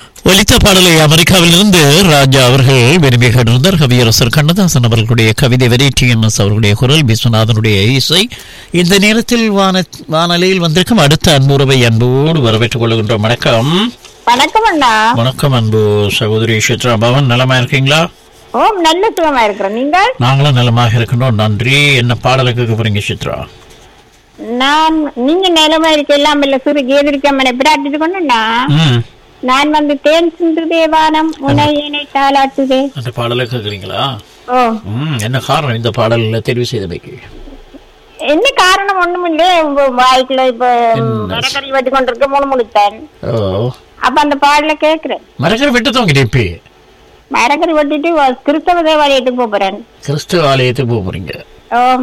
ஒலித்த பாடலை அமெரிக்காவிலிருந்து ராஜா அவர்கள் விரும்பி கேட்டிருந்தார் கவியரசர் கண்ணதாசன் அவர்களுடைய கவிதை வரி டி என் எஸ் அவர்களுடைய குரல் விஸ்வநாதனுடைய இசை இந்த நேரத்தில் வான வானொலியில் வந்திருக்கும் அடுத்த அன்புறவை அன்போடு வரவேற்றுக் கொள்கின்றோம் வணக்கம் வணக்கம் அண்ணா வணக்கம் அன்பு சகோதரி சித்ரா பவன் நலமா இருக்கீங்களா ஓம் நல்ல சுகமா இருக்கிறோம் நீங்கள் நாங்களும் நலமாக இருக்கின்றோம் நன்றி என்ன பாடலை கேட்க போறீங்க சித்ரா நான் நீங்க நிலமா இருக்க எல்லாம் இல்ல சிறு கீதிருக்கம்மனை பிரார்த்தித்து கொண்டுண்ணா ம் நான் வந்து தேன் சிந்து தேவானம் உனையனை தாளாட்டுதே அந்த பாடலை கேட்குறீங்களா ஓ ம் என்ன காரணம் இந்த பாடலில் தெரிவு செய்தமைக்கு என்ன காரணம் ஒண்ணும் இல்ல வாய்க்குள்ள இப்ப என்ன? மரக்கறி வெட்டி கொண்டிருக்க மூணு முடித்தேன் ஓ அப்ப அந்த பாடல கேக்குறேன் மரக்கரை விட்டு தோங்கிட்டு இப்போ மரக்கறி வெட்டிட்டு கிறிஸ்தவ தேவாலயத்துக்கு போறேன் கிறிஸ்துவ ஆலயத்துக்கு போக போறீங்க ஓ